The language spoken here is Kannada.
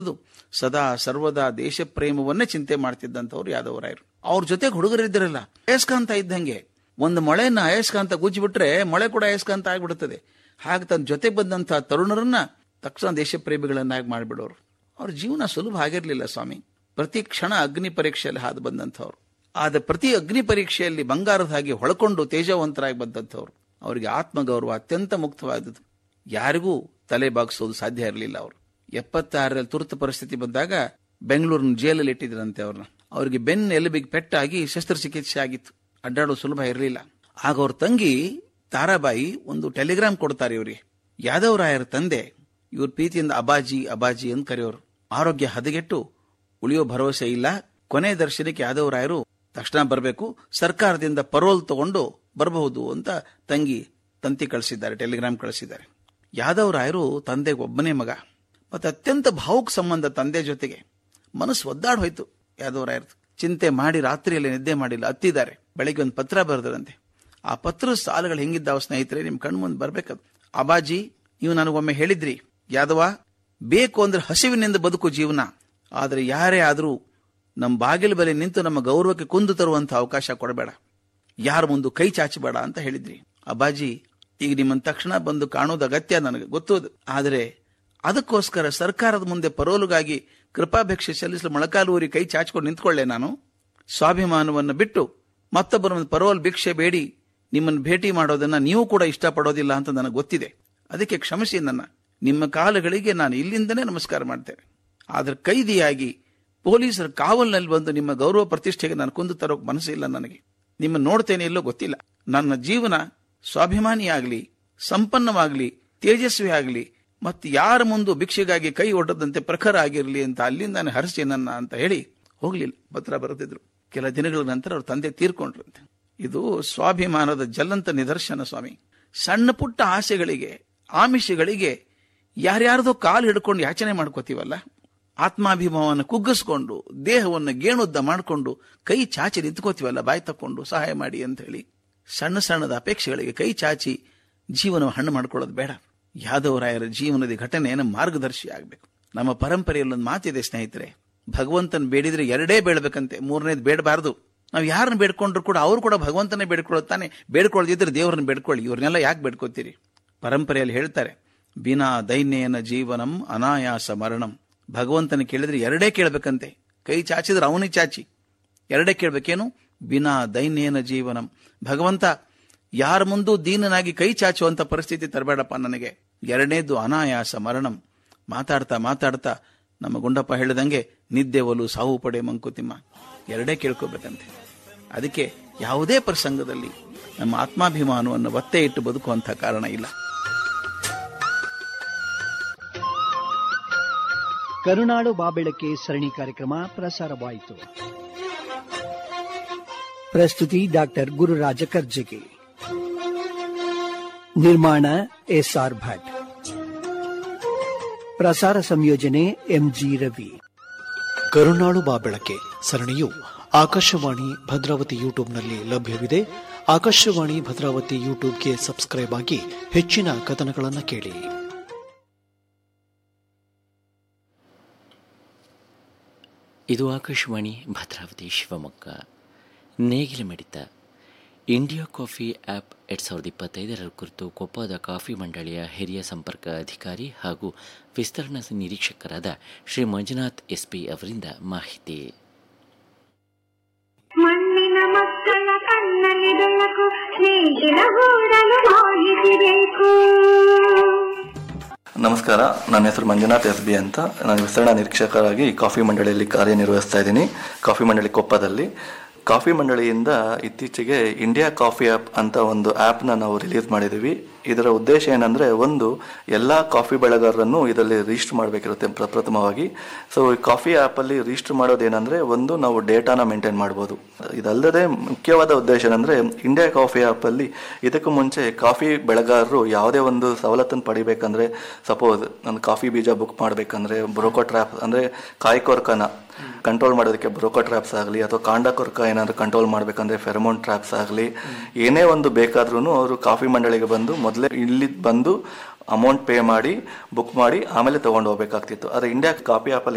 ಅದು ಸದಾ ಸರ್ವದಾ ದೇಶ ಪ್ರೇಮವನ್ನೇ ಚಿಂತೆ ಮಾಡ್ತಿದ್ದಂಥವ್ರು ಯಾದವರಾಯರು ಅವ್ರ ಜೊತೆಗೆ ಹುಡುಗರಿದ್ದಿರಲ್ಲ ಅಯಸ್ಕಾಂತ ಇದ್ದಂಗೆ ಒಂದು ಮೊಳೆನ ಅಯಸ್ಕಾಂತ ಗುಜ್ಜಿಬಿಟ್ರೆ ಮೊಳೆ ಕೂಡ ಅಯಸ್ಕಾಂತ ಆಗ್ಬಿಡುತ್ತದೆ ಹಾಗೆ ತನ್ನ ಜೊತೆ ಬಂದಂತಹ ತರುಣರನ್ನ ತಕ್ಷಣ ದೇಶ ಪ್ರೇಮಿಗಳನ್ನಾಗಿ ಮಾಡಿಬಿಡೋರು ಅವ್ರ ಜೀವನ ಸುಲಭ ಆಗಿರ್ಲಿಲ್ಲ ಸ್ವಾಮಿ ಪ್ರತಿ ಕ್ಷಣ ಅಗ್ನಿ ಪರೀಕ್ಷೆಯಲ್ಲಿ ಹಾದು ಬಂದಂಥವ್ರು ಆದ ಪ್ರತಿ ಅಗ್ನಿ ಪರೀಕ್ಷೆಯಲ್ಲಿ ಬಂಗಾರದ ಹಾಗೆ ಹೊಳ್ಕೊಂಡು ತೇಜವಂತರಾಗಿ ಬಂದಂಥವ್ರು ಅವರಿಗೆ ಆತ್ಮಗೌರವ ಅತ್ಯಂತ ಮುಕ್ತವಾದದ್ದು ಯಾರಿಗೂ ತಲೆ ಬಾಗಿಸೋದು ಸಾಧ್ಯ ಇರಲಿಲ್ಲ ಅವರು ಎಪ್ಪತ್ತಾರರಲ್ಲಿ ತುರ್ತು ಪರಿಸ್ಥಿತಿ ಬಂದಾಗ ಬೆಂಗಳೂರಿನ ಜೈಲಲ್ಲಿ ಇಟ್ಟಿದ್ರಂತೆ ಅವ್ರನ್ನ ಅವರಿಗೆ ಬೆನ್ನ ಎಲುಬಿಗೆ ಪೆಟ್ಟಾಗಿ ಶಸ್ತ್ರಚಿಕಿತ್ಸೆ ಆಗಿತ್ತು ಅಡ್ಡಾಡೋದು ಸುಲಭ ಇರಲಿಲ್ಲ ಆಗ ಅವ್ರ ತಂಗಿ ತಾರಾಬಾಯಿ ಒಂದು ಟೆಲಿಗ್ರಾಮ್ ಕೊಡ್ತಾರೆ ಇವರಿಗೆ ಯಾದವರಾಯರ ತಂದೆ ಇವ್ರ ಪ್ರೀತಿಯಿಂದ ಅಬಾಜಿ ಅಬಾಜಿ ಅಂತ ಕರೆಯೋರು ಆರೋಗ್ಯ ಹದಗೆಟ್ಟು ಉಳಿಯೋ ಭರವಸೆ ಇಲ್ಲ ಕೊನೆ ದರ್ಶನಕ್ಕೆ ಯಾದವರಾಯರು ತಕ್ಷಣ ಬರಬೇಕು ಸರ್ಕಾರದಿಂದ ಪರೋಲ್ ತಗೊಂಡು ಬರಬಹುದು ಅಂತ ತಂಗಿ ತಂತಿ ಕಳಿಸಿದ್ದಾರೆ ಟೆಲಿಗ್ರಾಮ್ ಕಳಿಸಿದ್ದಾರೆ ಯಾದವರಾಯರು ತಂದೆಗೆ ಒಬ್ಬನೇ ಮಗ ಮತ್ತೆ ಅತ್ಯಂತ ಭಾವುಕ ಸಂಬಂಧ ತಂದೆ ಜೊತೆಗೆ ಮನಸ್ಸು ಒದ್ದಾಡ್ ಹೋಯ್ತು ಯಾದವರಾಯರ್ದು ಚಿಂತೆ ಮಾಡಿ ರಾತ್ರಿಯಲ್ಲಿ ನಿದ್ದೆ ಮಾಡಿಲ್ಲ ಹತ್ತಿದ್ದಾರೆ ಬೆಳಿಗ್ಗೆ ಒಂದು ಪತ್ರ ಬರೆದರಂತೆ ಆ ಪತ್ರ ಸಾಲುಗಳು ಹೆಂಗಿದ್ದಾವ ಸ್ನೇಹಿತರೆ ನಿಮ್ ಕಣ್ಮುಂದೆ ಬರ್ಬೇಕದು ಅಬಾಜಿ ನೀವು ನನಗೊಮ್ಮೆ ಹೇಳಿದ್ರಿ ಯಾದವ ಬೇಕು ಅಂದ್ರೆ ಹಸಿವಿನಿಂದ ಬದುಕು ಜೀವನ ಆದರೆ ಯಾರೇ ಆದರೂ ನಮ್ಮ ಬಾಗಿಲು ಬಲೆ ನಿಂತು ನಮ್ಮ ಗೌರವಕ್ಕೆ ಕುಂದು ತರುವಂತ ಅವಕಾಶ ಕೊಡಬೇಡ ಯಾರ ಮುಂದೆ ಕೈ ಚಾಚಬೇಡ ಅಂತ ಹೇಳಿದ್ರಿ ಅಬಾಜಿ ಈಗ ನಿಮ್ಮನ್ನ ತಕ್ಷಣ ಬಂದು ಕಾಣೋದು ಅಗತ್ಯ ನನಗೆ ಗೊತ್ತು ಆದರೆ ಅದಕ್ಕೋಸ್ಕರ ಸರ್ಕಾರದ ಮುಂದೆ ಪರೋಲುಗಾಗಿ ಕೃಪಾಭಿಕ್ಷೆ ಸಲ್ಲಿಸಲು ಮೊಳಕಾಲೂರಿ ಕೈ ಚಾಚಿಕೊಂಡು ನಿಂತ್ಕೊಳ್ಳೆ ನಾನು ಸ್ವಾಭಿಮಾನವನ್ನು ಬಿಟ್ಟು ಮತ್ತೊಬ್ಬರ ಮುಂದೆ ಪರೋಲ್ ಭಿಕ್ಷೆ ಬೇಡಿ ನಿಮ್ಮನ್ನು ಭೇಟಿ ಮಾಡೋದನ್ನ ನೀವು ಕೂಡ ಇಷ್ಟಪಡೋದಿಲ್ಲ ಅಂತ ನನಗೆ ಗೊತ್ತಿದೆ ಅದಕ್ಕೆ ಕ್ಷಮಿಸಿ ನನ್ನ ನಿಮ್ಮ ಕಾಲಗಳಿಗೆ ನಾನು ಇಲ್ಲಿಂದನೇ ನಮಸ್ಕಾರ ಮಾಡ್ತೇನೆ ಆದ್ರೆ ಕೈದಿಯಾಗಿ ಪೊಲೀಸರ ಕಾವಲಿನಲ್ಲಿ ಬಂದು ನಿಮ್ಮ ಗೌರವ ಪ್ರತಿಷ್ಠೆಗೆ ನಾನು ಕುಂದು ತರೋಕ್ ಮನಸ್ಸಿಲ್ಲ ನನಗೆ ನಿಮ್ಮ ನೋಡ್ತೇನೆ ಇಲ್ಲೋ ಗೊತ್ತಿಲ್ಲ ನನ್ನ ಜೀವನ ಸ್ವಾಭಿಮಾನಿಯಾಗ್ಲಿ ಸಂಪನ್ನವಾಗ್ಲಿ ತೇಜಸ್ವಿ ಆಗಲಿ ಮತ್ತೆ ಯಾರ ಮುಂದೆ ಭಿಕ್ಷೆಗಾಗಿ ಕೈ ಒಡ್ಡದಂತೆ ಪ್ರಖರ ಆಗಿರಲಿ ಅಂತ ಅಲ್ಲಿಂದಾನೆ ಹರಿಸಿ ನನ್ನ ಅಂತ ಹೇಳಿ ಹೋಗ್ಲಿಲ್ಲ ಪತ್ರ ಬರೆದಿದ್ರು ಕೆಲ ದಿನಗಳ ನಂತರ ಅವ್ರ ತಂದೆ ತೀರ್ಕೊಂಡ್ರಂತೆ ಇದು ಸ್ವಾಭಿಮಾನದ ಜಲ್ಲಂತ ನಿದರ್ಶನ ಸ್ವಾಮಿ ಸಣ್ಣ ಪುಟ್ಟ ಆಸೆಗಳಿಗೆ ಆಮಿಷಗಳಿಗೆ ಯಾರ್ಯಾರ್ದೋ ಕಾಲು ಹಿಡ್ಕೊಂಡು ಯಾಚನೆ ಮಾಡ್ಕೋತೀವಲ್ಲ ಆತ್ಮಾಭಿಮಾನವನ್ನು ಕುಗ್ಗಿಸ್ಕೊಂಡು ದೇಹವನ್ನು ಗೇಣುದ್ದ ಮಾಡಿಕೊಂಡು ಕೈ ಚಾಚಿ ನಿಂತ್ಕೋತೀವಲ್ಲ ಬಾಯಿ ತಕ್ಕೊಂಡು ಸಹಾಯ ಮಾಡಿ ಅಂತ ಹೇಳಿ ಸಣ್ಣ ಸಣ್ಣದ ಅಪೇಕ್ಷೆಗಳಿಗೆ ಕೈ ಚಾಚಿ ಜೀವನ ಹಣ್ಣು ಮಾಡ್ಕೊಳ್ಳೋದು ಬೇಡ ಯಾದವರಾಯರ ಜೀವನದ ಘಟನೆಯನ್ನು ಮಾರ್ಗದರ್ಶಿ ಆಗಬೇಕು ನಮ್ಮ ಪರಂಪರೆಯಲ್ಲಿ ಒಂದು ಮಾತಿದೆ ಸ್ನೇಹಿತರೆ ಭಗವಂತನ ಬೇಡಿದ್ರೆ ಎರಡೇ ಬೇಡಬೇಕಂತೆ ಮೂರನೇದು ಬೇಡಬಾರದು ನಾವು ಯಾರನ್ನ ಬೇಡ್ಕೊಂಡ್ರು ಕೂಡ ಅವ್ರು ಕೂಡ ಭಗವಂತನೇ ಬೇಡ್ಕೊಳ್ಳುತ್ತಾನೆ ಬೇಡ್ಕೊಳ್ಳದಿದ್ರೆ ದೇವರನ್ನ ಬೇಡ್ಕೊಳ್ಳಿ ಇವ್ರನ್ನೆಲ್ಲ ಯಾಕೆ ಬೇಡ್ಕೋತೀರಿ ಪರಂಪರೆಯಲ್ಲಿ ಹೇಳ್ತಾರೆ ಬಿನಾ ದೈನ್ಯನ ಜೀವನಂ ಅನಾಯಾಸ ಮರಣಂ ಭಗವಂತನ ಕೇಳಿದ್ರೆ ಎರಡೇ ಕೇಳಬೇಕಂತೆ ಕೈ ಚಾಚಿದ್ರೆ ಅವನಿಗೆ ಚಾಚಿ ಎರಡೇ ಕೇಳಬೇಕೇನು ಬಿನಾ ದೈನ್ಯನ ಜೀವನಂ ಭಗವಂತ ಯಾರ ಮುಂದೂ ದೀನನಾಗಿ ಕೈ ಚಾಚುವಂತ ಪರಿಸ್ಥಿತಿ ತರಬೇಡಪ್ಪ ನನಗೆ ಎರಡನೇದು ಅನಾಯಾಸ ಮರಣಂ ಮಾತಾಡ್ತಾ ಮಾತಾಡ್ತಾ ನಮ್ಮ ಗುಂಡಪ್ಪ ಹೇಳಿದಂಗೆ ನಿದ್ದೆ ಒಲು ಸಾವು ಪಡೆ ಮಂಕುತಿಮ್ಮ ಎರಡೇ ಕೇಳ್ಕೋಬೇಕಂತೆ ಅದಕ್ಕೆ ಯಾವುದೇ ಪ್ರಸಂಗದಲ್ಲಿ ನಮ್ಮ ಆತ್ಮಾಭಿಮಾನವನ್ನು ಒತ್ತೆ ಇಟ್ಟು ಬದುಕುವಂಥ ಕಾರಣ ಇಲ್ಲ ಕರುನಾಡು ಬಾಬೆಳಕೆ ಸರಣಿ ಕಾರ್ಯಕ್ರಮ ಪ್ರಸಾರವಾಯಿತು ಪ್ರಸ್ತುತಿ ಡಾಕ್ಟರ್ ಗುರುರಾಜ ಕರ್ಜಗಿ ನಿರ್ಮಾಣ ಎಸ್ಆರ್ ಭಟ್ ಪ್ರಸಾರ ಸಂಯೋಜನೆ ಎಂಜಿ ರವಿ ಕರುನಾಳು ಬಾಬೆಳಕೆ ಸರಣಿಯು ಆಕಾಶವಾಣಿ ಭದ್ರಾವತಿ ಯೂಟ್ಯೂಬ್ನಲ್ಲಿ ಲಭ್ಯವಿದೆ ಆಕಾಶವಾಣಿ ಭದ್ರಾವತಿ ಯೂಟ್ಯೂಬ್ಗೆ ಸಬ್ಸ್ಕ್ರೈಬ್ ಆಗಿ ಹೆಚ್ಚಿನ ಕಥನಗಳನ್ನು ಕೇಳಿ ಇದು ಆಕಾಶವಾಣಿ ಭದ್ರಾವತಿ ಶಿವಮೊಗ್ಗ ನೇಗಿಲ ಮಿಡಿತ ಇಂಡಿಯಾ ಕಾಫಿ ಆ್ಯಪ್ ಎರಡು ಸಾವಿರದ ಇಪ್ಪತ್ತೈದರ ಕುರಿತು ಕೊಪ್ಪದ ಕಾಫಿ ಮಂಡಳಿಯ ಹಿರಿಯ ಸಂಪರ್ಕ ಅಧಿಕಾರಿ ಹಾಗೂ ವಿಸ್ತರಣಾ ನಿರೀಕ್ಷಕರಾದ ಶ್ರೀ ಮಂಜುನಾಥ್ ಎಸ್ಪಿ ಅವರಿಂದ ಮಾಹಿತಿ ಮಣ್ಣಿನ ಮಕ್ಕಳ ಕಣ್ಣಲ್ಲಿ ಬೆಳಕು ನೇಗಿಲ ಗೂಡಲು ಮಾಹಿತಿ ಬೇಕು ನಮಸ್ಕಾರ ನನ್ನ ಹೆಸರು ಮಂಜುನಾಥ್ ಎಸ್ ಬಿ ಅಂತ ನಾನು ವಿಸ್ತರಣಾ ನಿರೀಕ್ಷಕರಾಗಿ ಕಾಫಿ ಮಂಡಳಿಯಲ್ಲಿ ಕಾರ್ಯನಿರ್ವಹಿಸ್ತಾ ಇದ್ದೀನಿ ಕಾಫಿ ಮಂಡಳಿ ಕೊಪ್ಪದಲ್ಲಿ ಕಾಫಿ ಮಂಡಳಿಯಿಂದ ಇತ್ತೀಚೆಗೆ ಇಂಡಿಯಾ ಕಾಫಿ ಆ್ಯಪ್ ಅಂತ ಒಂದು ಆ್ಯಪ್ನ ನಾವು ರಿಲೀಸ್ ಮಾಡಿದ್ದೀವಿ ಇದರ ಉದ್ದೇಶ ಏನಂದರೆ ಒಂದು ಎಲ್ಲ ಕಾಫಿ ಬೆಳೆಗಾರರನ್ನು ಇದರಲ್ಲಿ ರಿಜಿಸ್ಟರ್ ಮಾಡಬೇಕಿರುತ್ತೆ ಪ್ರಪ್ರಥಮವಾಗಿ ಸೊ ಈ ಕಾಫಿ ಆ್ಯಪಲ್ಲಿ ರಿಜಿಸ್ಟರ್ ಮಾಡೋದೇನೆಂದರೆ ಒಂದು ನಾವು ಡೇಟಾನ ಮೇಂಟೈನ್ ಮಾಡ್ಬೋದು ಇದಲ್ಲದೆ ಮುಖ್ಯವಾದ ಉದ್ದೇಶ ಏನಂದರೆ ಇಂಡಿಯಾ ಕಾಫಿ ಆ್ಯಪಲ್ಲಿ ಇದಕ್ಕೂ ಮುಂಚೆ ಕಾಫಿ ಬೆಳೆಗಾರರು ಯಾವುದೇ ಒಂದು ಸವಲತ್ತನ್ನು ಪಡಿಬೇಕಂದ್ರೆ ಸಪೋಸ್ ನಾನು ಕಾಫಿ ಬೀಜ ಬುಕ್ ಮಾಡಬೇಕಂದ್ರೆ ಬ್ರೋಕೋ ಟ್ರ್ಯಾಪ್ ಅಂದರೆ ಕಾಯಿ ಕೊರ್ಕನ ಕಂಟ್ರೋಲ್ ಮಾಡೋದಕ್ಕೆ ಬ್ರೋಕೋ ಟ್ರ್ಯಾಪ್ಸ್ ಆಗಲಿ ಅಥವಾ ಕಾಂಡ ಕೊರ್ಕ ಏನಾದರೂ ಕಂಟ್ರೋಲ್ ಮಾಡಬೇಕಂದ್ರೆ ಫೆರಮೋನ್ ಟ್ರ್ಯಾಪ್ಸ್ ಆಗಲಿ ಏನೇ ಒಂದು ಬೇಕಾದ್ರೂ ಅವರು ಕಾಫಿ ಮಂಡಳಿಗೆ ಬಂದು ಮೊದಲೇ ಇಲ್ಲಿ ಬಂದು ಅಮೌಂಟ್ ಪೇ ಮಾಡಿ ಬುಕ್ ಮಾಡಿ ಆಮೇಲೆ ತೊಗೊಂಡು ಹೋಗ್ಬೇಕಾಗ್ತಿತ್ತು ಆದರೆ ಇಂಡಿಯಾ ಕಾಫಿ ಆ್ಯಪಲ್ಲಿ